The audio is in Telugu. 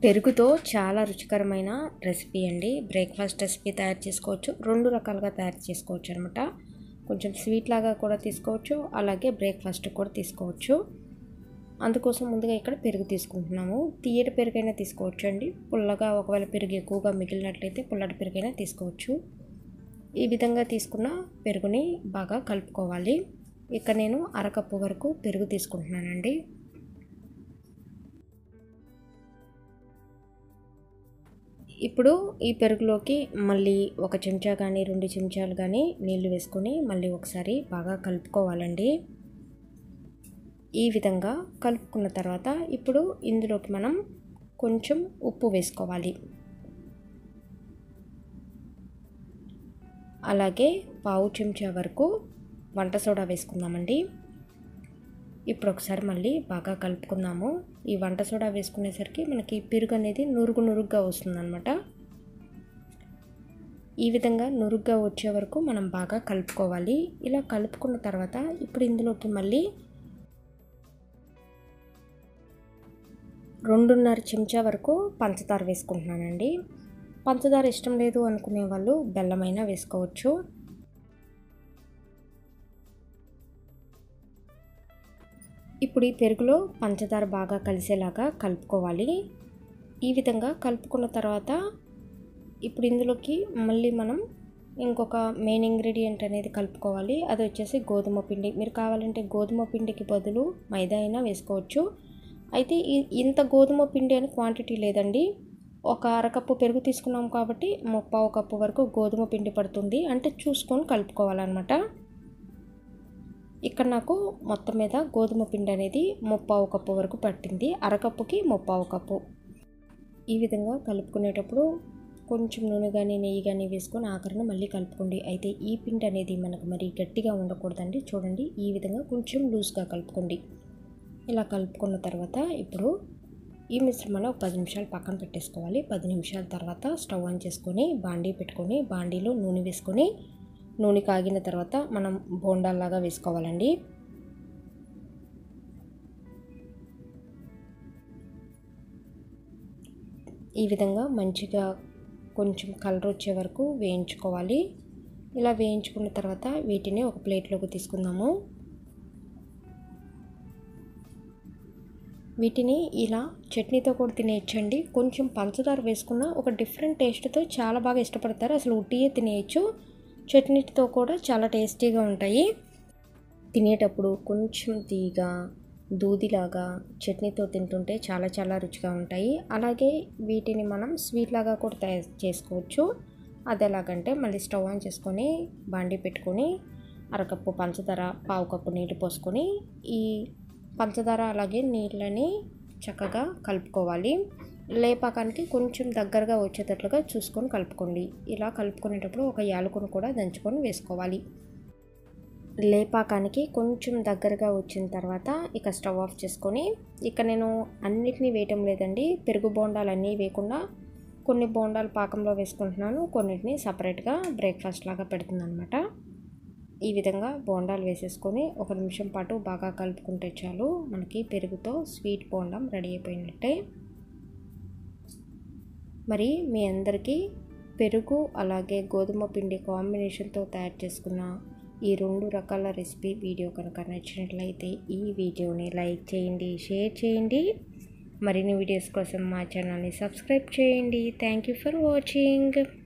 పెరుగుతో చాలా రుచికరమైన రెసిపీ అండి బ్రేక్ఫాస్ట్ రెసిపీ తయారు చేసుకోవచ్చు రెండు రకాలుగా తయారు చేసుకోవచ్చు అనమాట కొంచెం స్వీట్ లాగా కూడా తీసుకోవచ్చు అలాగే బ్రేక్ఫాస్ట్ కూడా తీసుకోవచ్చు అందుకోసం ముందుగా ఇక్కడ పెరుగు తీసుకుంటున్నాము తీయటి పెరుగైనా తీసుకోవచ్చు అండి పుల్లగా ఒకవేళ పెరుగు ఎక్కువగా మిగిలినట్లయితే పుల్లటి పెరుగైనా తీసుకోవచ్చు ఈ విధంగా తీసుకున్న పెరుగుని బాగా కలుపుకోవాలి ఇక్కడ నేను అరకప్పు వరకు పెరుగు తీసుకుంటున్నానండి ఇప్పుడు ఈ పెరుగులోకి మళ్ళీ ఒక చెంచా కానీ రెండు చెంచాలు కానీ నీళ్లు వేసుకొని మళ్ళీ ఒకసారి బాగా కలుపుకోవాలండి ఈ విధంగా కలుపుకున్న తర్వాత ఇప్పుడు ఇందులోకి మనం కొంచెం ఉప్పు వేసుకోవాలి అలాగే పావు చెంచా వరకు వంట సోడా వేసుకుందామండి ఇప్పుడు ఒకసారి మళ్ళీ బాగా కలుపుకుందాము ఈ వంట సోడా వేసుకునేసరికి మనకి పెరుగు అనేది నురుగు నురుగ్గా వస్తుందన్నమాట ఈ విధంగా నురుగ్గా వచ్చే వరకు మనం బాగా కలుపుకోవాలి ఇలా కలుపుకున్న తర్వాత ఇప్పుడు ఇందులోకి మళ్ళీ రెండున్నర చెంచా వరకు పంచదార వేసుకుంటున్నానండి పంచదార ఇష్టం లేదు అనుకునే వాళ్ళు బెల్లమైనా వేసుకోవచ్చు ఇప్పుడు ఈ పెరుగులో పంచదార బాగా కలిసేలాగా కలుపుకోవాలి ఈ విధంగా కలుపుకున్న తర్వాత ఇప్పుడు ఇందులోకి మళ్ళీ మనం ఇంకొక మెయిన్ ఇంగ్రీడియంట్ అనేది కలుపుకోవాలి అది వచ్చేసి గోధుమ పిండి మీరు కావాలంటే గోధుమ పిండికి బదులు మైదా అయినా వేసుకోవచ్చు అయితే ఇంత గోధుమ పిండి అని క్వాంటిటీ లేదండి ఒక అరకప్పు పెరుగు తీసుకున్నాం కాబట్టి ముప్పావు కప్పు వరకు గోధుమ పిండి పడుతుంది అంటే చూసుకొని కలుపుకోవాలన్నమాట ఇక్కడ నాకు మొత్తం మీద గోధుమ పిండి అనేది ముప్పావు కప్పు వరకు పట్టింది అరకప్పుకి ముప్పావు కప్పు ఈ విధంగా కలుపుకునేటప్పుడు కొంచెం నూనె కానీ నెయ్యి కానీ వేసుకొని ఆఖరిన మళ్ళీ కలుపుకోండి అయితే ఈ పిండి అనేది మనకు మరి గట్టిగా ఉండకూడదండి చూడండి ఈ విధంగా కొంచెం లూజ్గా కలుపుకోండి ఇలా కలుపుకున్న తర్వాత ఇప్పుడు ఈ మిశ్రమాన్ని ఒక పది నిమిషాలు పక్కన పెట్టేసుకోవాలి పది నిమిషాల తర్వాత స్టవ్ ఆన్ చేసుకొని బాండీ పెట్టుకొని బాండీలో నూనె వేసుకొని నూనె కాగిన తర్వాత మనం బోండాల్లాగా వేసుకోవాలండి ఈ విధంగా మంచిగా కొంచెం కలర్ వచ్చే వరకు వేయించుకోవాలి ఇలా వేయించుకున్న తర్వాత వీటిని ఒక ప్లేట్లోకి తీసుకుందాము వీటిని ఇలా చట్నీతో కూడా తినేయచ్చండి కొంచెం పంచదార వేసుకున్న ఒక డిఫరెంట్ టేస్ట్తో చాలా బాగా ఇష్టపడతారు అసలు ఉట్టియే తినేయచ్చు చట్నీతో కూడా చాలా టేస్టీగా ఉంటాయి తినేటప్పుడు కొంచెం తీగా దూదిలాగా చట్నీతో తింటుంటే చాలా చాలా రుచిగా ఉంటాయి అలాగే వీటిని మనం స్వీట్ లాగా కూడా తయారు చేసుకోవచ్చు అది ఎలాగంటే మళ్ళీ స్టవ్ ఆన్ చేసుకొని బాండి పెట్టుకొని అరకప్పు పంచదార పావు కప్పు నీళ్ళు పోసుకొని ఈ పంచదార అలాగే నీళ్ళని చక్కగా కలుపుకోవాలి లేపాకానికి కొంచెం దగ్గరగా వచ్చేటట్లుగా చూసుకొని కలుపుకోండి ఇలా కలుపుకునేటప్పుడు ఒక యాలకును కూడా దంచుకొని వేసుకోవాలి లేపాకానికి కొంచెం దగ్గరగా వచ్చిన తర్వాత ఇక స్టవ్ ఆఫ్ చేసుకొని ఇక నేను అన్నిటినీ వేయటం లేదండి పెరుగు బోండాలు అన్నీ వేయకుండా కొన్ని బోండాలు పాకంలో వేసుకుంటున్నాను కొన్నిటిని సపరేట్గా బ్రేక్ఫాస్ట్ లాగా పెడుతుంది అనమాట ఈ విధంగా బోండాలు వేసేసుకొని ఒక నిమిషం పాటు బాగా కలుపుకుంటే చాలు మనకి పెరుగుతో స్వీట్ బోండం రెడీ అయిపోయినట్టే మరి మీ అందరికీ పెరుగు అలాగే గోధుమ పిండి కాంబినేషన్తో తయారు చేసుకున్న ఈ రెండు రకాల రెసిపీ వీడియో కనుక నచ్చినట్లయితే ఈ వీడియోని లైక్ చేయండి షేర్ చేయండి మరిన్ని వీడియోస్ కోసం మా ఛానల్ని సబ్స్క్రైబ్ చేయండి థ్యాంక్ యూ ఫర్ వాచింగ్